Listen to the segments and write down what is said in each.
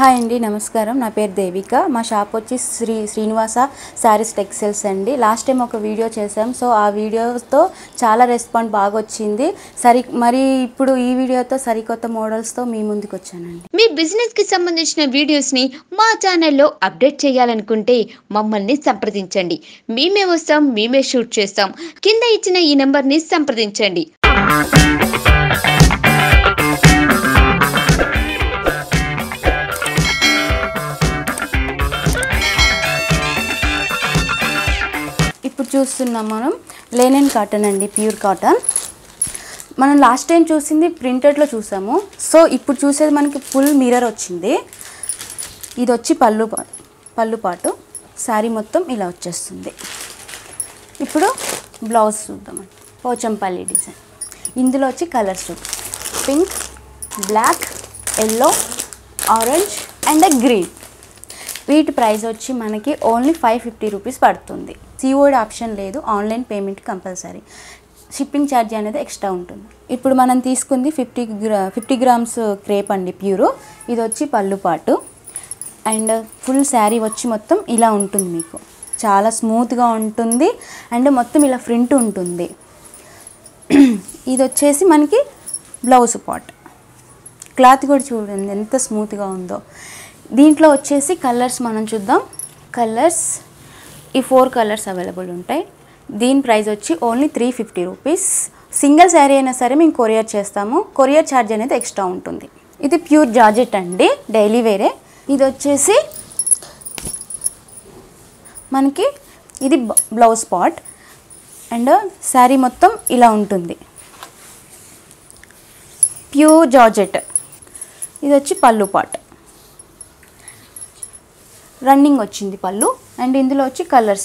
Hi అండి నమస్కారం నా పేరు దేవిక మా షాప్ వచ్చి శ్రీ శ్రీనివాస శారీస్ టెక్స్టైల్స్ అండి లాస్ట్ టైం ఒక వీడియో చేసాం సో ఆ వీడియోతో చాలా రెస్పాండ్ బాగా వచ్చింది సరి మరి ఇప్పుడు ఈ వీడియోతో సరికొత్త మోడల్స్తో మీ ముందుకు వచ్చానండి మీ బిజినెస్ కి సంబంధించిన వీడియోస్ ని మా ఛానల్లో అప్డేట్ చేయాలనుకుంటే మమ్మల్ని సంప్రదించండి మేమే వస్తాం మేమే షూట్ చేస్తాం కింద ఇచ్చిన ఈ నెంబర్ ని సంప్రదించండి ఇప్పుడు చూస్తున్నాం మనం లేనెన్ కాటన్ అండి ప్యూర్ కాటన్ మనం లాస్ట్ టైం చూసింది ప్రింటెడ్లో చూసాము సో ఇప్పుడు చూసేది మనకి ఫుల్ మిర్రర్ వచ్చింది ఇది వచ్చి పళ్ళు పా- పళ్ళు పాటు శారీ మొత్తం ఇలా వచ్చేస్తుంది ఇప్పుడు బ్లౌజ్ చూద్దామండి పోచంపల్లి డిజైన్ ఇందులో వచ్చి కలర్స్ చూద్దాం pink black yellow orange and green వీటి ప్రైస్ వచ్చి మనకి ఓన్లీ ఫైవ్ ఫిఫ్టీ రూపీస్ పడుతుంది సిఓడి ఆప్షన్ లేదు online payment compulsory shipping charge అనేది ఎక్స్ట్రా ఉంటుంది ఇప్పుడు మనం తీసుకుంది ఫిఫ్టీ గ్రా ఫిఫ్టీ గ్రామ్స్ క్రేప్ అండి ప్యూరు ఇది వచ్చి పళ్ళు పాటు అండ్ ఫుల్ శారీ వచ్చి మొత్తం ఇలా ఉంటుంది మీకు చాలా స్మూత్గా ఉంటుంది అండ్ మొత్తం ఇలా ఫ్రంట్ ఉంటుంది ఇది వచ్చేసి మనకి బ్లౌజ్ పాట్ క్లాత్ కూడా చూడండి ఎంత స్మూత్గా ఉందో దీంట్లో వచ్చేసి కలర్స్ మనం చూద్దాం కలర్స్ ఈ ఫోర్ కలర్స్ అవైలబుల్ ఉంటాయి దీని ప్రైస్ వచ్చి only three fifty rupees single sari అయినా సరే మేము కొరియర్ చేస్తాము కొరియర్ ఛార్జ్ అనేది ఎక్స్ట్రా ఉంటుంది ఇది ప్యూర్ జార్జెట్ అండి డైలీ వేరే ఇది వచ్చేసి మనకి ఇది బ- బ్లౌజ్ పాట్ అండ్ శారీ మొత్తం ఇలా ఉంటుంది ప్యూర్ జార్జెట్ ఇది వచ్చి పళ్ళు పాట్ రన్నింగ్ వచ్చింది పళ్ళు అండ్ ఇందులో వచ్చి కలర్స్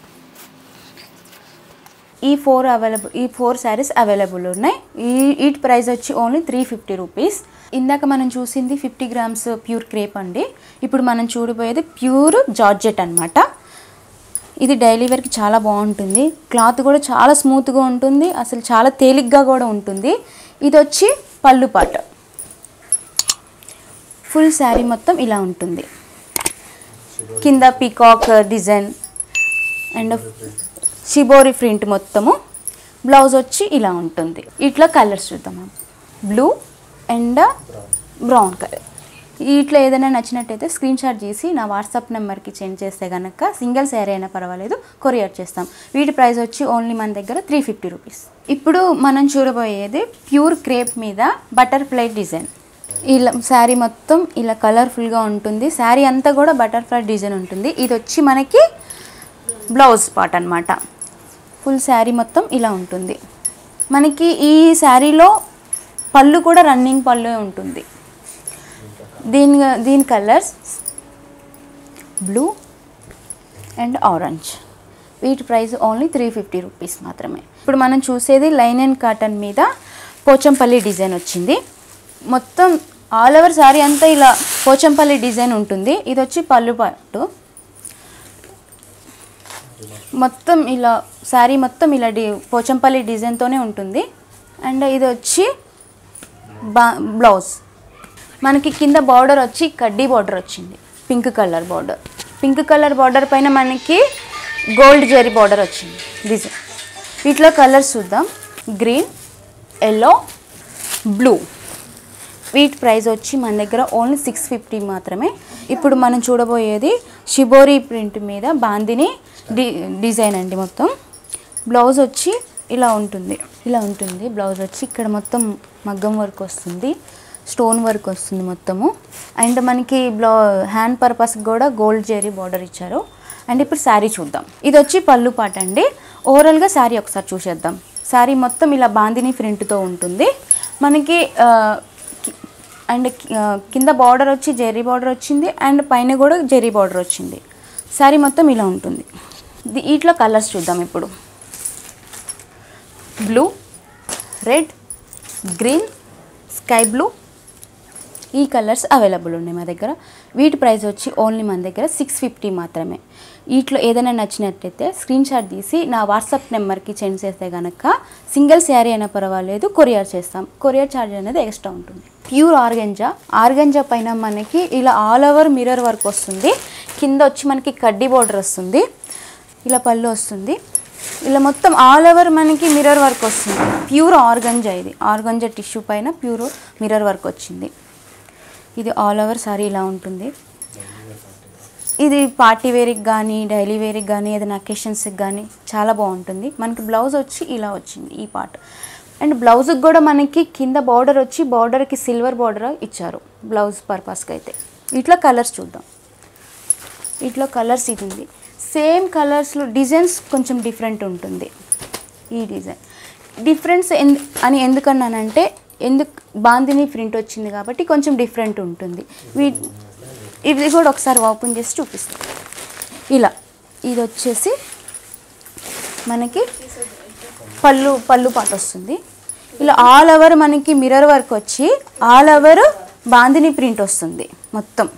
ఈ ఫోర్ అవైలబుల్ ఈ ఫోర్ శారీస్ అవైలబుల్ ఉన్నాయి ఈ వీటి ప్రైస్ వచ్చి ఓన్లీ త్రీ ఫిఫ్టీ రూపీస్ ఇందాక మనం చూసింది ఫిఫ్టీ గ్రామ్స్ ప్యూర్ క్రేప్ అండి ఇప్పుడు మనం చూడబోయేది ప్యూర్ జార్జెట్ అన్నమాట ఇది డైలీ వేర్కి చాలా బాగుంటుంది క్లాత్ కూడా చాలా స్మూత్గా ఉంటుంది అసలు చాలా తేలిగ్గా కూడా ఉంటుంది ఇది వచ్చి పళ్ళు పాట ఫుల్ శారీ మొత్తం ఇలా ఉంటుంది కింద peacock design and shibori print మొత్తము బ్లౌజ్ వచ్చి ఇలా ఉంటుంది ఇట్లా కలర్స్ చూద్దాం బ్లూ అండ్ బ్రౌన్ కలర్ ఇట్లా ఏదైనా నచ్చినట్టయితే స్క్రీన్ షాట్ చేసి నా వాట్సాప్ నెంబర్కి సెండ్ చేస్తే కనుక సింగిల్ శారీ అయినా పర్వాలేదు కొరియర్ చేస్తాం వీటి ప్రైస్ వచ్చి ఓన్లీ మన దగ్గర త్రీ ఫిఫ్టీ రూపీస్ ఇప్పుడు మనం చూడబోయేది ప్యూర్ క్రేప్ మీద బటర్ఫ్లై డిజైన్ ఇలా శారీ మొత్తం ఇలా కలర్ఫుల్గా ఉంటుంది శారీ అంతా కూడా బటర్ఫ్లై డిజైన్ ఉంటుంది ఇది వచ్చి మనకి బ్లౌజ్ పార్ట్ అన్నమాట ఫుల్ శారీ మొత్తం ఇలా ఉంటుంది మనకి ఈ శారీలో పళ్ళు కూడా రన్నింగ్ పళ్ళు ఉంటుంది దీని దీని కలర్స్ బ్లూ అండ్ ఆరెంజ్ వీటి price only three fifty rupees మాత్రమే ఇప్పుడు మనం చూసేది లైన్ అండ్ కాటన్ మీద పోచంపల్లి డిజైన్ వచ్చింది మొత్తం ఆల్ ఓవర్ శారీ అంతా ఇలా పోచంపల్లి డిజైన్ ఉంటుంది ఇది వచ్చి పళ్ళు పట్టు మొత్తం ఇలా శారీ మొత్తం ఇలా డి పోచంపల్లి డిజైన్తోనే ఉంటుంది అండ్ ఇది వచ్చి బా బ్లౌజ్ మనకి కింద బార్డర్ వచ్చి కడ్డీ బార్డర్ వచ్చింది pink colour border pink colour border పైన మనకి గోల్డ్ జెరీ బార్డర్ వచ్చింది డిజైన్ వీటిలో కలర్స్ చూద్దాం గ్రీన్ ఎల్లో బ్లూ వీటి ప్రైస్ వచ్చి మన దగ్గర ఓన్లీ సిక్స్ ఫిఫ్టీ మాత్రమే ఇప్పుడు మనం చూడబోయేది షిబోరి ప్రింట్ మీద బాందిని డి డిజైన్ అండి మొత్తం బ్లౌజ్ వచ్చి ఇలా ఉంటుంది ఇలా ఉంటుంది బ్లౌజ్ వచ్చి ఇక్కడ మొత్తం మగ్గం వర్క్ వస్తుంది స్టోన్ వర్క్ వస్తుంది మొత్తము అండ్ మనకి బ్లౌ హ్యాండ్ పర్పస్ కూడా గోల్డ్ జెరీ బార్డర్ ఇచ్చారు అండ్ ఇప్పుడు శారీ చూద్దాం ఇది వచ్చి పళ్ళు పాట అండి ఓవరాల్గా శారీ ఒకసారి చూసేద్దాం శారీ మొత్తం ఇలా బాందిని ప్రింట్తో ఉంటుంది మనకి ఆ, కి- అండ్ కి- ఆ, కింద బార్డర్ వచ్చి జెర్రీ బార్డర్ వచ్చింది అండ్ పైన కూడా జెర్రీ బార్డర్ వచ్చింది శారీ మొత్తం ఇలా ఉంటుంది ది- వీటిలో కలర్స్ చూద్దాం ఇప్పుడు blue red green sky blue ఈ కలర్స్ అవైలబుల్ ఉన్నాయి మా దగ్గర వీటి ప్రైస్ వచ్చి ఓన్లీ మన దగ్గర సిక్స్ ఫిఫ్టీ మాత్రమే వీటిలో ఏదైనా నచ్చినట్టయితే స్క్రీన్ షాట్ తీసి నా వాట్సాప్ నెంబర్కి సెండ్ చేస్తే కనుక సింగిల్ శారీ అయినా పర్వాలేదు కొరియర్ చేస్తాం కొరియర్ ఛార్జ్ అనేది ఎక్స్ట్రా ఉంటుంది ప్యూర్ ఆర్గంజా ఆర్గంజా పైన మనకి ఇలా ఆల్ ఓవర్ మిర్రర్ వర్క్ వస్తుంది కింద వచ్చి మనకి కడ్డీ బోర్డర్ వస్తుంది ఇలా పళ్ళు వస్తుంది ఇలా మొత్తం ఆల్ ఓవర్ మనకి మిర్రర్ వర్క్ వస్తుంది ప్యూర్ ఆర్గంజా ఇది ఆర్గంజా టిష్యూ పైన ప్యూర్ మిర్రర్ వర్క్ వచ్చింది ఇది ఆల్ ఓవర్ సారీ ఇలా ఉంటుంది ఇది పార్టీ వేర్కి కానీ డైలీ వేర్కి కానీ ఏదైనా అకేషన్స్కి కానీ చాలా బాగుంటుంది మనకి బ్లౌజ్ వచ్చి ఇలా వచ్చింది ఈ పార్ట్ అండ్ బ్లౌజ్కి కూడా మనకి కింద బార్డర్ వచ్చి బార్డర్కి సిల్వర్ బార్డర్ ఇచ్చారు బ్లౌజ్ పర్పస్కి అయితే ఇట్లా కలర్స్ చూద్దాం ఇట్లా కలర్స్ ఇది ఉంది సేమ్ కలర్స్లో డిజైన్స్ కొంచెం డిఫరెంట్ ఉంటుంది ఈ డిజైన్ డిఫరెన్స్ ఎందు అని ఎందుకన్నానంటే ఎందుకు బాందిని ప్రింట్ వచ్చింది కాబట్టి కొంచెం డిఫరెంట్ ఉంటుంది వీ ఇది కూడా ఒకసారి ఓపెన్ చేసి చూపిస్తాం ఇలా ఇది వచ్చేసి మనకి పళ్ళు పళ్ళు పాట వస్తుంది ఇలా ఆల్ ఓవర్ మనకి మిర్రర్ వర్క్ వచ్చి ఆల్ ఓవర్ బాందిని ప్రింట్ వస్తుంది మొత్తం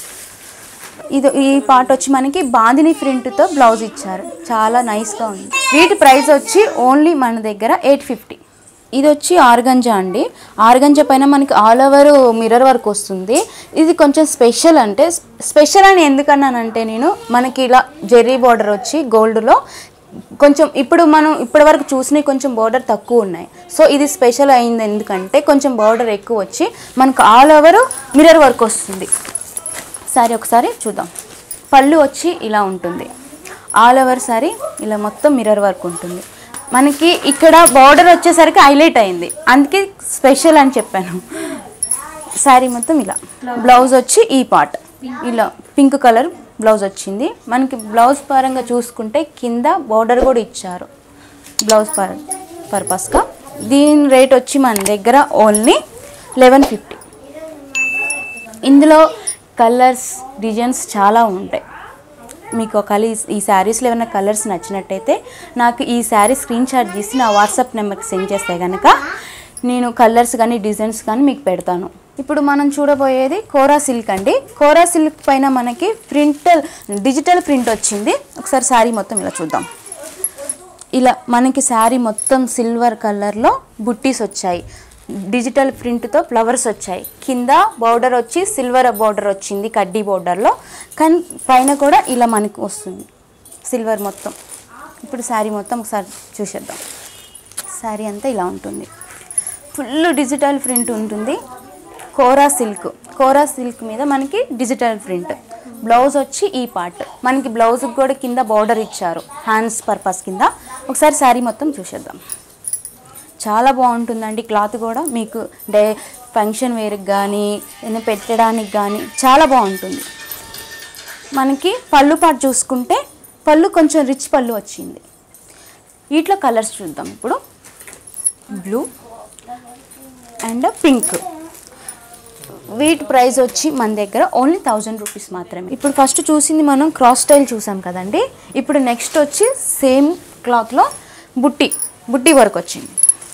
ఇది ఈ పార్ట్ వచ్చి మనకి బాందిని ప్రింట్తో బ్లౌజ్ ఇచ్చారు చాలా నైస్గా ఉంది వీటి ప్రైస్ వచ్చి ఓన్లీ మన దగ్గర ఎయిట్ ఫిఫ్టీ ఇది వచ్చి ఆర్గంజా అండి ఆర్గంజా పైన మనకి ఆల్ ఓవర్ మిర్రర్ వర్క్ వస్తుంది ఇది కొంచెం స్పెషల్ అంటే స్పెషల్ అని ఎందుకన్నానంటే నేను మనకి ఇలా జెర్రీ బార్డర్ వచ్చి గోల్డ్లో కొంచెం ఇప్పుడు మనం ఇప్పటి వరకు చూసినవి కొంచెం బార్డర్ తక్కువ ఉన్నాయి సో ఇది స్పెషల్ అయింది ఎందుకంటే కొంచెం బార్డర్ ఎక్కువ వచ్చి మనకు ఆల్ ఓవర్ మిర్రర్ వర్క్ వస్తుంది సారీ ఒకసారి చూద్దాం పళ్ళు వచ్చి ఇలా ఉంటుంది ఆల్ ఓవర్ సారీ ఇలా మొత్తం మిర్రర్ వర్క్ ఉంటుంది మనకి ఇక్కడ బార్డర్ వచ్చేసరికి హైలైట్ అయింది అందుకే స్పెషల్ అని చెప్పాను శారీ మొత్తం ఇలా బ్లౌజ్ వచ్చి ఈ పార్ట్ ఇలా పింక్ కలర్ బ్లౌజ్ వచ్చింది మనకి బ్లౌజ్ పరంగా చూసుకుంటే కింద బార్డర్ కూడా ఇచ్చారు బ్లౌజ్ పర్ పర్పస్గా దీని రేట్ వచ్చి మన దగ్గర ఓన్లీ లెవెన్ ఫిఫ్టీ ఇందులో కలర్స్ డిజైన్స్ చాలా ఉంటాయి మీకు ఒకవేళ ఈ- ఈ శారీస్లో ఏమైనా కలర్స్ నచ్చినట్టయితే నాకు ఈ శారీ స్క్రీన్ షాట్ తీసి నా వాట్సాప్ నెంబర్కి సెండ్ చేస్తే కనుక నేను కలర్స్ కానీ డిజైన్స్ కానీ మీకు పెడతాను ఇప్పుడు మనం చూడబోయేది కోరా సిల్క్ అండి కోరా సిల్క్ పైన మనకి ప్రింట్ డిజిటల్ ప్రింట్ వచ్చింది ఒకసారి శారీ మొత్తం ఇలా చూద్దాం ఇలా మనకి శారీ మొత్తం సిల్వర్ కలర్లో బుట్టీస్ వచ్చాయి డిజిటల్ ప్రింట్తో ఫ్లవర్స్ వచ్చాయి కింద బార్డర్ వచ్చి సిల్వర్ బార్డర్ వచ్చింది కడ్డీ బార్డర్లో కానీ పైన కూడా ఇలా మనకి వస్తుంది సిల్వర్ మొత్తం ఇప్పుడు శారీ మొత్తం ఒకసారి చూసేద్దాం శారీ అంతా ఇలా ఉంటుంది ఫుల్ డిజిటల్ ప్రింట్ ఉంటుంది కోరా సిల్క్ కోరా సిల్క్ మీద మనకి డిజిటల్ ప్రింట్ బ్లౌజ్ వచ్చి ఈ పార్ట్ మనకి బ్లౌజ్కి కూడా కింద బార్డర్ ఇచ్చారు హ్యాండ్స్ పర్పస్ కింద ఒకసారి శారీ మొత్తం చూసేద్దాం చాలా బాగుంటుందండి క్లాత్ కూడా మీకు డే ఫంక్షన్ వేర్కి కానీ ఏదైనా పెట్టడానికి కానీ చాలా బాగుంటుంది మనకి పళ్ళు పాటు చూసుకుంటే పళ్ళు కొంచెం రిచ్ పళ్ళు వచ్చింది వీటిలో కలర్స్ చూద్దాం ఇప్పుడు బ్లూ అండ్ పింక్ వీటి ప్రైస్ వచ్చి మన దగ్గర ఓన్లీ థౌజండ్ రూపీస్ మాత్రమే ఇప్పుడు ఫస్ట్ చూసింది మనం క్రాస్ స్టైల్ చూసాం కదండి ఇప్పుడు నెక్స్ట్ వచ్చి సేమ్ క్లాత్లో బుట్టి బుట్టి వర్క్ వచ్చింది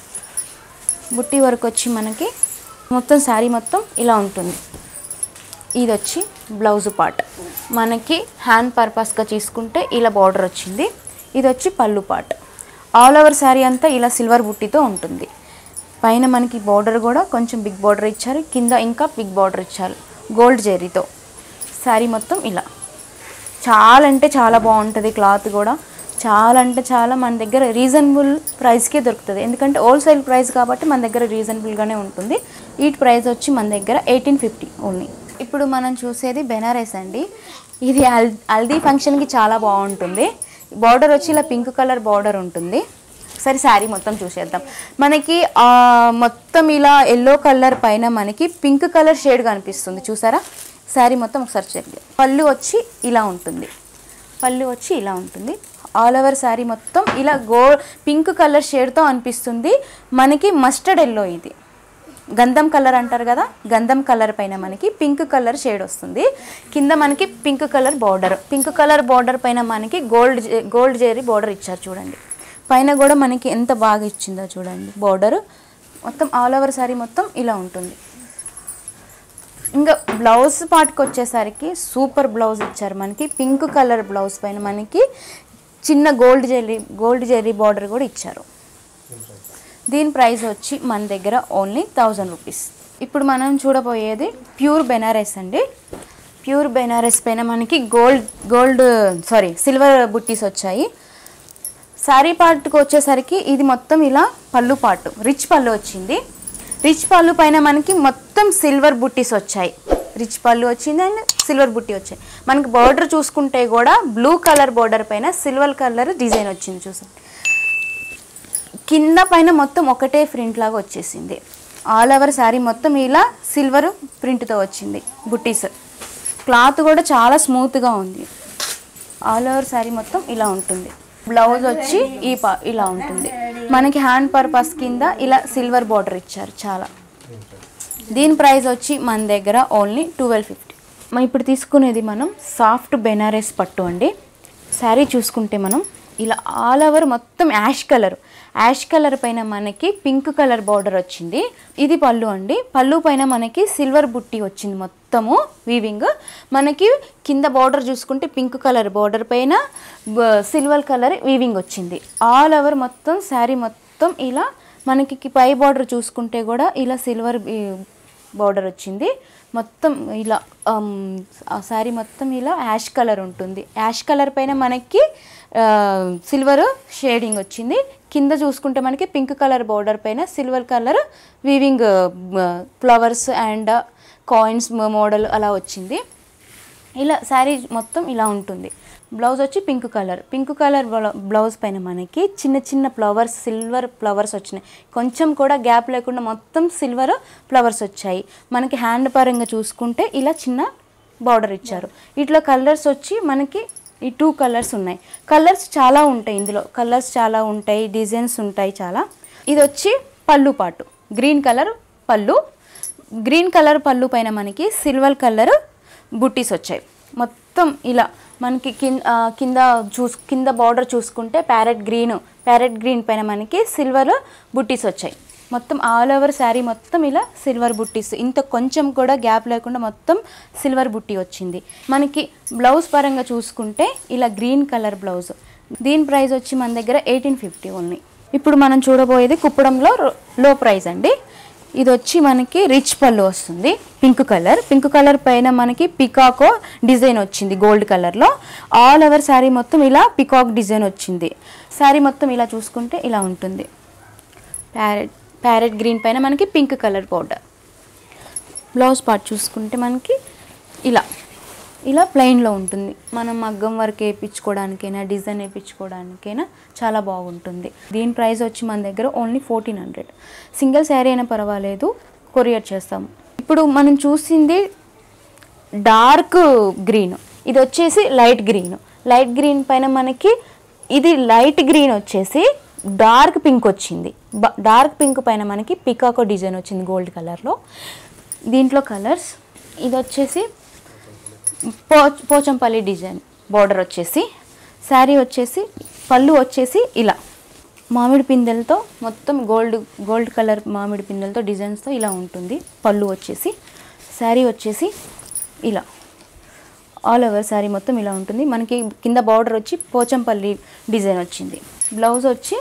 బుట్టి వర్క్ వచ్చి మనకి మొత్తం శారీ మొత్తం ఇలా ఉంటుంది ఇది వచ్చి బ్లౌజ్ పార్ట్ మనకి హ్యాండ్ పర్పస్గా తీసుకుంటే ఇలా బార్డర్ వచ్చింది ఇది వచ్చి పళ్ళు పార్ట్ ఆల్ ఓవర్ శారీ అంతా ఇలా సిల్వర్ బుట్టితో ఉంటుంది పైన మనకి బార్డర్ కూడా కొంచెం బిగ్ బార్డర్ ఇచ్చారు కింద ఇంకా బిగ్ బార్డర్ ఇచ్చారు గోల్డ్ జెరీతో శారీ మొత్తం ఇలా చాలా అంటే చాలా బాగుంటుంది క్లాత్ కూడా చాలా అంటే చాలా మన దగ్గర రీజనబుల్ ప్రైస్కే దొరుకుతుంది ఎందుకంటే హోల్సేల్ ప్రైస్ కాబట్టి మన దగ్గర రీజనబుల్గానే ఉంటుంది వీటి ప్రైస్ వచ్చి మన దగ్గర ఎయిటీన్ ఫిఫ్టీ ఓన్లీ ఇప్పుడు మనం చూసేది బెనారస్ అండి ఇది హల్ హల్దీ ఫంక్షన్కి చాలా బాగుంటుంది బార్డర్ వచ్చి ఇలా పింక్ కలర్ బార్డర్ ఉంటుంది ఒకసారి శారీ మొత్తం చూసేద్దాం మనకి ఆ, మొత్తం ఇలా ఎల్లో కలర్ పైన మనకి పింక్ కలర్ షేడ్ కనిపిస్తుంది చూసారా శారీ మొత్తం ఒకసారి చెక్ చేద్దాం. పళ్ళు వచ్చి ఇలా ఉంటుంది పళ్ళు వచ్చి ఇలా ఉంటుంది ఆల్ ఓవర్ శారీ మొత్తం ఇలా గో పింక్ కలర్ షేడ్తో అనిపిస్తుంది మనకి మస్టర్డ్ ఎల్లో ఇది గంధం కలర్ అంటారు కదా గంధం కలర్ పైన మనకి పింక్ కలర్ షేడ్ వస్తుంది కింద మనకి pink colour border pink colour border పైన మనకి గోల్డ్ జె- గోల్డ్ జెరీ బార్డర్ ఇచ్చారు చూడండి పైన కూడా మనకి ఎంత బాగా ఇచ్చిందో చూడండి బార్డర్ మొత్తం ఆల్ ఓవర్ శారీ మొత్తం ఇలా ఉంటుంది ఇంకా బ్లౌజ్ పార్ట్కి వచ్చేసరికి సూపర్ బ్లౌజ్ ఇచ్చారు మనకి పింక్ కలర్ బ్లౌజ్ పైన మనకి చిన్న gold zari gold zari border కూడా ఇచ్చారు దీని ప్రైస్ వచ్చి మన దగ్గర ఓన్లీ థౌజండ్ రూపీస్ ఇప్పుడు మనం చూడబోయేది ప్యూర్ బెనారస్ అండి ప్యూర్ బెనారస్ పైన మనకి gold gold sari silver buttis వచ్చాయి శారీ పార్ట్కి వచ్చేసరికి ఇది మొత్తం ఇలా పళ్ళు పాటు రిచ్ పళ్ళు వచ్చింది రిచ్ పళ్ళు పైన మనకి మొత్తం సిల్వర్ బుట్టీస్ వచ్చాయి రిచ్ పళ్ళు వచ్చింది అండ్ సిల్వర్ బుట్టి వచ్చాయి మనకి బార్డర్ చూసుకుంటే కూడా బ్లూ కలర్ బార్డర్ పైన సిల్వర్ కలర్ డిజైన్ వచ్చింది చూసాం కింద పైన మొత్తం ఒకటే ప్రింట్ లాగా వచ్చేసింది ఆల్ ఓవర్ శారీ మొత్తం ఇలా సిల్వర్ ప్రింట్తో వచ్చింది బుట్టీస్ క్లాత్ కూడా చాలా స్మూత్గా ఉంది ఆల్ ఓవర్ శారీ మొత్తం ఇలా ఉంటుంది బ్లౌజ్ వచ్చి ఈ పా ఇలా ఉంటుంది మనకి హ్యాండ్ పర్పస్ కింద ఇలా సిల్వర్ బార్డర్ ఇచ్చారు చాలా దీని ప్రైస్ వచ్చి మన దగ్గర ఓన్లీ ట్వెల్వ్ ఫిఫ్టీ మనం ఇప్పుడు తీసుకునేది మనం సాఫ్ట్ బెనారస్ పట్టు అండి శారీ చూసుకుంటే మనం ఇలా ఆల్ ఓవర్ మొత్తం యాష్ కలర్ యాష్ కలర్ పైన మనకి పింక్ కలర్ బార్డర్ వచ్చింది ఇది పళ్ళు అండి పళ్ళు పైన మనకి సిల్వర్ బుట్టి వచ్చింది మొత్తము వీవింగ్ మనకి కింద బార్డర్ చూసుకుంటే పింక్ కలర్ బార్డర్ పైన సిల్వర్ కలర్ వీవింగ్ వచ్చింది ఆల్ ఓవర్ మొత్తం శారీ మొత్తం ఇలా మనకి కి- పై బార్డర్ చూసుకుంటే కూడా ఇలా సిల్వర్ బార్డర్ వచ్చింది మొత్తం ఇలా ఆమ్, ఆ శారీ మొత్తం ఇలా యాష్ కలర్ ఉంటుంది యాష్ కలర్ పైన మనకి ఆ, సిల్వర్ షేడింగ్ వచ్చింది కింద చూసుకుంటే మనకి పింక్ కలర్ బార్డర్ పైన silver colour weaving flowers and coins model అలా వచ్చింది ఇలా శారీ మొత్తం ఇలా ఉంటుంది బ్లౌజ్ వచ్చి pink colour pink colour blouse పైన మనకి చిన్న చిన్న ఫ్లవర్స్ సిల్వర్ ఫ్లవర్స్ వచ్చినాయి కొంచెం కూడా గ్యాప్ లేకుండా మొత్తం సిల్వర్ ఫ్లవర్స్ వచ్చాయి మనకి హ్యాండ్ పరంగా చూసుకుంటే ఇలా చిన్న బార్డర్ ఇచ్చారు ఇట్లా కలర్స్ వచ్చి మనకి ఈ టూ కలర్స్ ఉన్నాయి కలర్స్ చాలా ఉంటాయి ఇందులో కలర్స్ చాలా ఉంటాయి డిజైన్స్ ఉంటాయి చాలా ఇది వచ్చి పళ్ళు పాటు గ్రీన్ కలర్ పళ్ళు గ్రీన్ కలర్ పళ్ళు పైన మనకి సిల్వర్ కలర్ బుట్టీస్ వచ్చాయి మొత్తం ఇలా మనకి కింద ఆ, కింద చూస్ కింద బార్డర్ చూసుకుంటే ప్యారెట్ గ్రీన్ ప్యారెట్ గ్రీన్ పైన మనకి సిల్వర్ బుట్టీస్ వచ్చాయి మొత్తం ఆల్ ఓవర్ శారీ మొత్తం ఇలా సిల్వర్ బుట్టీస్ ఇంత కొంచెం కూడా గ్యాప్ లేకుండా మొత్తం సిల్వర్ బుట్టి వచ్చింది మనకి బ్లౌజ్ పరంగా చూసుకుంటే ఇలా గ్రీన్ కలర్ బ్లౌజ్ దీని ప్రైస్ వచ్చి మన దగ్గర ఎయిటీన్ ఫిఫ్టీ ఓన్లీ ఇప్పుడు మనం చూడబోయేది కుప్పడంలో లో ప్రైస్ అండి ఇది వచ్చి మనకి రిచ్ పళ్ళు వస్తుంది పింక్ కలర్ పింక్ కలర్ పైన మనకి పికాకో డిజైన్ వచ్చింది గోల్డ్ కలర్లో ఆల్ ఓవర్ శారీ మొత్తం ఇలా పికాక్ డిజైన్ వచ్చింది శారీ మొత్తం ఇలా చూసుకుంటే ఇలా ఉంటుంది ప్యారెట్ ప్యారెట్ గ్రీన్ పైన మనకి pink colour powder blouse part చూసుకుంటే మనకి ఇలా ఇలా ప్లెయిన్లో ఉంటుంది మనం మగ్గం వర్క్ వేయించుకోవడానికైనా డిజైన్ వేయించుకోవడానికైనా చాలా బాగుంటుంది దీని ప్రైస్ వచ్చి మన దగ్గర only fourteen hundred single sari అయినా పర్వాలేదు కొరియర్ చేస్తాము ఇప్పుడు మనం చూసింది డార్క్ గ్రీన్ ఇది వచ్చేసి లైట్ గ్రీన్ లైట్ గ్రీన్ పైన మనకి ఇది లైట్ గ్రీన్ వచ్చేసి డార్క్ పింక్ వచ్చింది బ- డార్క్ పింక్ పైన మనకి పికాకో డిజైన్ వచ్చింది గోల్డ్ కలర్లో దీంట్లో కలర్స్ ఇది వచ్చేసి పో పోచంపల్లి డిజైన్ బార్డర్ వచ్చేసి శారీ వచ్చేసి పళ్ళు వచ్చేసి ఇలా మామిడి పిందెలతో మొత్తం గోల్డ్ గోల్డ్ కలర్ మామిడి పిందెలతో డిజైన్స్తో ఇలా ఉంటుంది పళ్ళు వచ్చేసి శారీ వచ్చేసి ఇలా ఆల్ ఓవర్ శారీ మొత్తం ఇలా ఉంటుంది మనకి కింద బార్డర్ వచ్చి పోచంపల్లి డిజైన్ వచ్చింది బ్లౌజ్ వచ్చి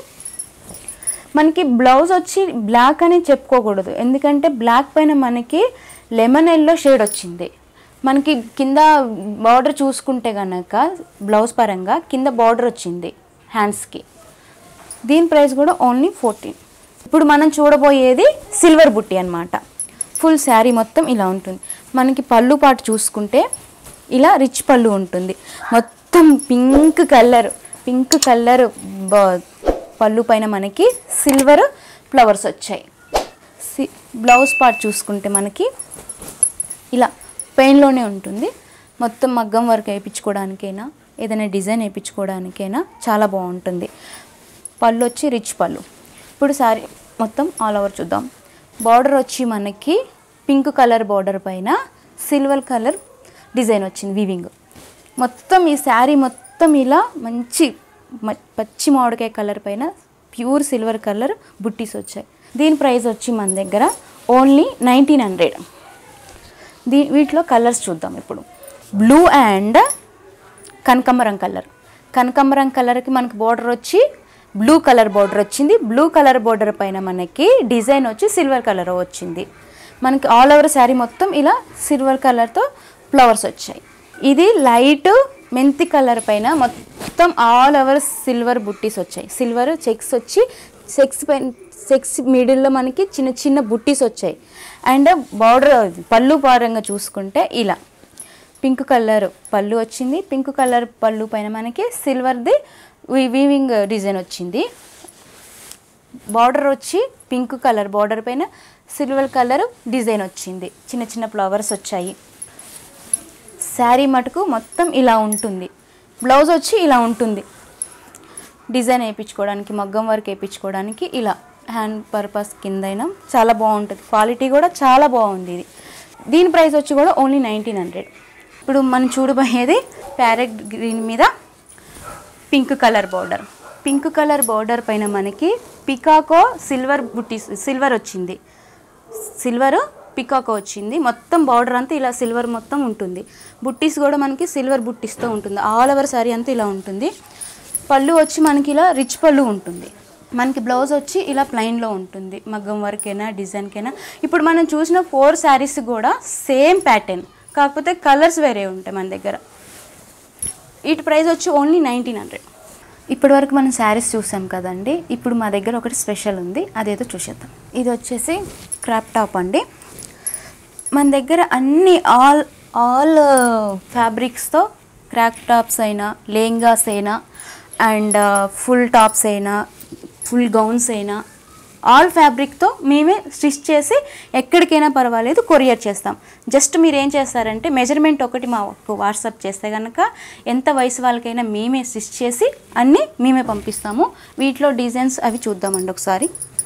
మనకి బ్లౌజ్ వచ్చి బ్లాక్ అని చెప్పుకోకూడదు ఎందుకంటే బ్లాక్ పైన మనకి లెమన్ ఎల్లో షేడ్ వచ్చింది మనకి కింద బార్డర్ చూసుకుంటే కనుక బ్లౌజ్ పరంగా కింద బార్డర్ వచ్చింది హ్యాండ్స్కి దీని ప్రైస్ కూడా ఓన్లీ ఫోర్టీన్ ఇప్పుడు మనం చూడబోయేది సిల్వర్ బుట్టి అన్నమాట ఫుల్ శారీ మొత్తం ఇలా ఉంటుంది మనకి పళ్ళు పాటు చూసుకుంటే ఇలా రిచ్ పళ్ళు ఉంటుంది మొత్తం పింక్ కలర్ పింక్ కలర్ పళ్ళు పైన మనకి సిల్వర్ ఫ్లవర్స్ వచ్చాయి సి బ్లౌజ్ పార్ట్ చూసుకుంటే మనకి ఇలా పెయిన్లోనే ఉంటుంది మొత్తం మగ్గం వర్క్ వేయించుకోవడానికైనా ఏదైనా డిజైన్ వేయించుకోవడానికైనా చాలా బాగుంటుంది పళ్ళు వచ్చి రిచ్ పళ్ళు ఇప్పుడు సారీ మొత్తం ఆల్ ఓవర్ చూద్దాం బార్డర్ వచ్చి మనకి పింక్ కలర్ బార్డర్ పైన సిల్వర్ కలర్ డిజైన్ వచ్చింది వీవింగ్ మొత్తం ఈ శారీ మొత్తం ఇలా మంచి మ- పచ్చి మామిడికాయ కలర్ పైన ప్యూర్ సిల్వర్ కలర్ బుట్టీస్ వచ్చాయి దీని ప్రైస్ వచ్చి మన దగ్గర ఓన్లీ నైన్టీన్ హండ్రెడ్ దీ వీటిలో కలర్స్ చూద్దాం ఇప్పుడు బ్లూ అండ్ కనకాంబరం కలర్ కనకాంబరం కలర్కి మనకి బార్డర్ వచ్చి బ్లూ కలర్ బార్డర్ వచ్చింది బ్లూ కలర్ బార్డర్ పైన మనకి డిజైన్ వచ్చి సిల్వర్ కలర్ వచ్చింది మనకి ఆల్ ఓవర్ శారీ మొత్తం ఇలా సిల్వర్ కలర్తో ఫ్లవర్స్ వచ్చాయి ఇది లైట్ మెంతి కలర్ పైన మొత్తం ఆల్ ఓవర్ సిల్వర్ బుట్టీస్ వచ్చాయి సిల్వర్ చెక్స్ వచ్చి చెక్స్ పైన చెక్స్ మిడిల్లో మనకి చిన్న చిన్న బుట్టీస్ వచ్చాయి అండ్ బార్డర్ పళ్ళు పారంగా చూసుకుంటే ఇలా పింక్ కలర్ పళ్ళు వచ్చింది పింక్ కలర్ పళ్ళు పైన మనకి సిల్వర్ది వీవింగ్ డిజైన్ వచ్చింది బార్డర్ వచ్చి పింక్ కలర్ బార్డర్ పైన సిల్వర్ కలర్ డిజైన్ వచ్చింది చిన్న చిన్న ఫ్లవర్స్ వచ్చాయి శారీ మటుకు మొత్తం ఇలా ఉంటుంది బ్లౌజ్ వచ్చి ఇలా ఉంటుంది డిజైన్ వేయించుకోవడానికి మగ్గం వర్క్ వేయించుకోవడానికి ఇలా హ్యాండ్ పర్పస్ కిందైనా చాలా బాగుంటుంది క్వాలిటీ కూడా చాలా బాగుంది ఇది దీని ప్రైస్ వచ్చి కూడా ఓన్లీ నైన్టీన్ హండ్రెడ్ ఇప్పుడు మనం చూడబోయేది ప్యారెట్ గ్రీన్ మీద pink colour border pink colour border పైన మనకి పికాకో సిల్వర్ బుట్టీస్ సిల్వర్ వచ్చింది సిల్వర్ పికాకో వచ్చింది మొత్తం బార్డర్ అంతా ఇలా సిల్వర్ మొత్తం ఉంటుంది బుట్టీస్ కూడా మనకి సిల్వర్ బుట్టీస్తో ఉంటుంది ఆల్ ఓవర్ శారీ అంతా ఇలా ఉంటుంది పళ్ళు వచ్చి మనకి ఇలా రిచ్ పళ్ళు ఉంటుంది మనకి బ్లౌజ్ వచ్చి ఇలా ప్లెయిన్లో ఉంటుంది మగ్గం వర్కైనా డిజైన్కైనా ఇప్పుడు మనం చూసిన ఫోర్ శారీస్ కూడా సేమ్ ప్యాటర్న్ కాకపోతే కలర్స్ వేరే ఉంటాయి మన దగ్గర వీటి ప్రైస్ వచ్చి ఓన్లీ నైన్టీన్ హండ్రెడ్ ఇప్పటి వరకు మనం శారీస్ చూసాం కదండి ఇప్పుడు మా దగ్గర ఒకటి స్పెషల్ ఉంది అదేదో చూసేద్దాం ఇది వచ్చేసి క్రాప్ టాప్ అండి మన దగ్గర అన్ని ఆల్ ఆల్ ఫ్యాబ్రిక్స్తో క్రాప్ టాప్స్ అయినా లెహంగాస్ అయినా అండ్ ఫుల్ టాప్స్ అయినా ఫుల్ గౌన్స్ అయినా ఆల్ ఫ్యాబ్రిక్తో మేమే స్టిచ్ చేసి ఎక్కడికైనా పర్వాలేదు కొరియర్ చేస్తాం జస్ట్ మీరు ఏం చేస్తారంటే మెజర్మెంట్ ఒకటి మాకు వాట్సాప్ చేస్తే కనుక ఎంత వయసు వాళ్ళకైనా మేమే స్టిచ్ చేసి అన్నీ మేమే పంపిస్తాము వీటిలో డిజైన్స్ అవి చూద్దామండి ఒకసారి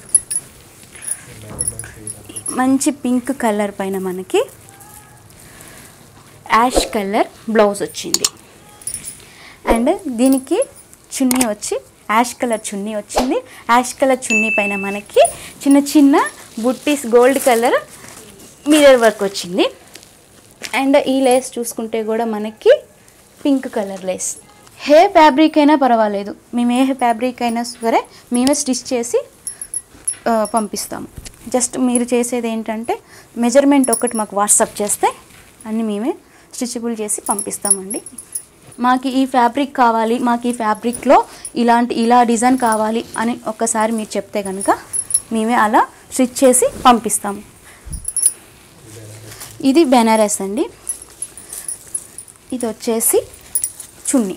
మంచి పింక్ కలర్ పైన మనకి యాష్ కలర్ బ్లౌజ్ వచ్చింది అండ్ దీనికి చున్నీ వచ్చి యాష్ కలర్ చున్నీ వచ్చింది యాష్ కలర్ చున్నీ పైన మనకి చిన్న చిన్న buttis gold colour mirror work వచ్చింది అండ్ ఈ లేస్ చూసుకుంటే కూడా మనకి పింక్ కలర్ లేస్ హే ఫ్యాబ్రిక్ అయినా పర్వాలేదు మేము ఏ ఫ్యాబ్రిక్ అయినా సరే మేమే స్టిచ్ చేసి ఆ, పంపిస్తాము జస్ట్ మీరు చేసేది ఏంటంటే మెజర్మెంట్ ఒకటి మాకు వాట్సాప్ చేస్తే అన్నీ మేమే స్టిచబుల్ చేసి పంపిస్తామండి మాకు ఈ ఫ్యాబ్రిక్ కావాలి మాకు ఈ ఫ్యాబ్రిక్లో ఇలాంటి ఇలా డిజైన్ కావాలి అని ఒక్కసారి మీరు చెప్తే కనుక మేమే అలా స్టిచ్ చేసి పంపిస్తాము ఇది బెనారస్ అండి ఇది వచ్చేసి చున్నీ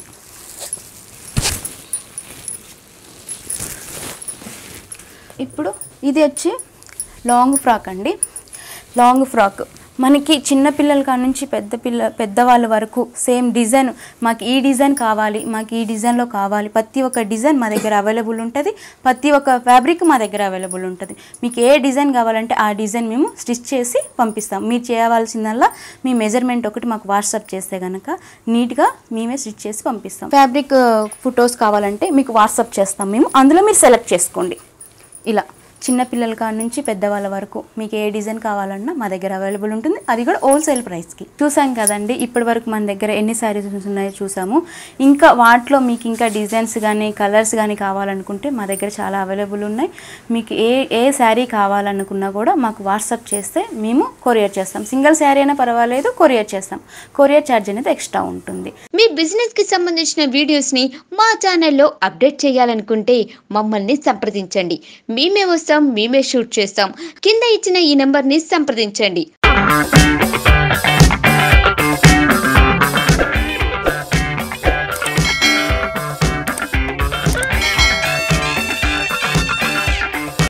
ఇప్పుడు ఇది వచ్చి లాంగ్ ఫ్రాక్ అండి లాంగ్ ఫ్రాక్ మనకి చిన్న పిల్లల కాడ నుంచి పెద్ద పిల్ల పెద్దవాళ్ళ వరకు సేమ్ డిజైన్ మాకు ఈ డిజైన్ కావాలి మాకు ఈ డిజైన్లో కావాలి ప్రతి ఒక్క డిజైన్ మా దగ్గర అవైలబుల్ ఉంటుంది ప్రతి ఒక్క ఫ్యాబ్రిక్ మా దగ్గర అవైలబుల్ ఉంటుంది మీకు ఏ డిజైన్ కావాలంటే ఆ డిజైన్ మేము స్టిచ్ చేసి పంపిస్తాం మీరు చేయవలసిందల్లా మీ మెజర్మెంట్ ఒకటి మాకు వాట్సాప్ చేస్తే కనుక నీట్గా మేమే స్టిచ్ చేసి పంపిస్తాం ఫ్యాబ్రిక్ ఫొటోస్ కావాలంటే మీకు వాట్సాప్ చేస్తాం మేము అందులో మీరు సెలెక్ట్ చేసుకోండి ఇలా చిన్న పిల్లల కాడ నుంచి పెద్దవాళ్ళ వరకు మీకు ఏ డిజైన్ కావాలన్నా మా దగ్గర అవైలబుల్ ఉంటుంది అది కూడా హోల్సేల్ ప్రైస్కి చూసాం కదండి ఇప్పటి వరకు మన దగ్గర ఎన్ని శారీస్ ఉన్నాయో చూసాము ఇంకా వాటిలో మీకు ఇంకా డిజైన్స్ కానీ కలర్స్ కానీ కావాలనుకుంటే మా దగ్గర చాలా అవైలబుల్ ఉన్నాయి మీకు ఏ ఏ శారీ కావాలనుకున్నా కూడా మాకు వాట్సాప్ చేస్తే మేము కొరియర్ చేస్తాం సింగిల్ శారీ అయినా పర్వాలేదు కొరియర్ చేస్తాం కొరియర్ ఛార్జ్ అనేది ఎక్స్ట్రా ఉంటుంది మీ బిజినెస్ కి సంబంధించిన వీడియోస్ ని మా ఛానల్లో అప్డేట్ చేయాలనుకుంటే మమ్మల్ని సంప్రదించండి మేమే వస్తాం మేమే షూట్ చేస్తాం కింద ఇచ్చిన ఈ నెంబర్ ని సంప్రదించండి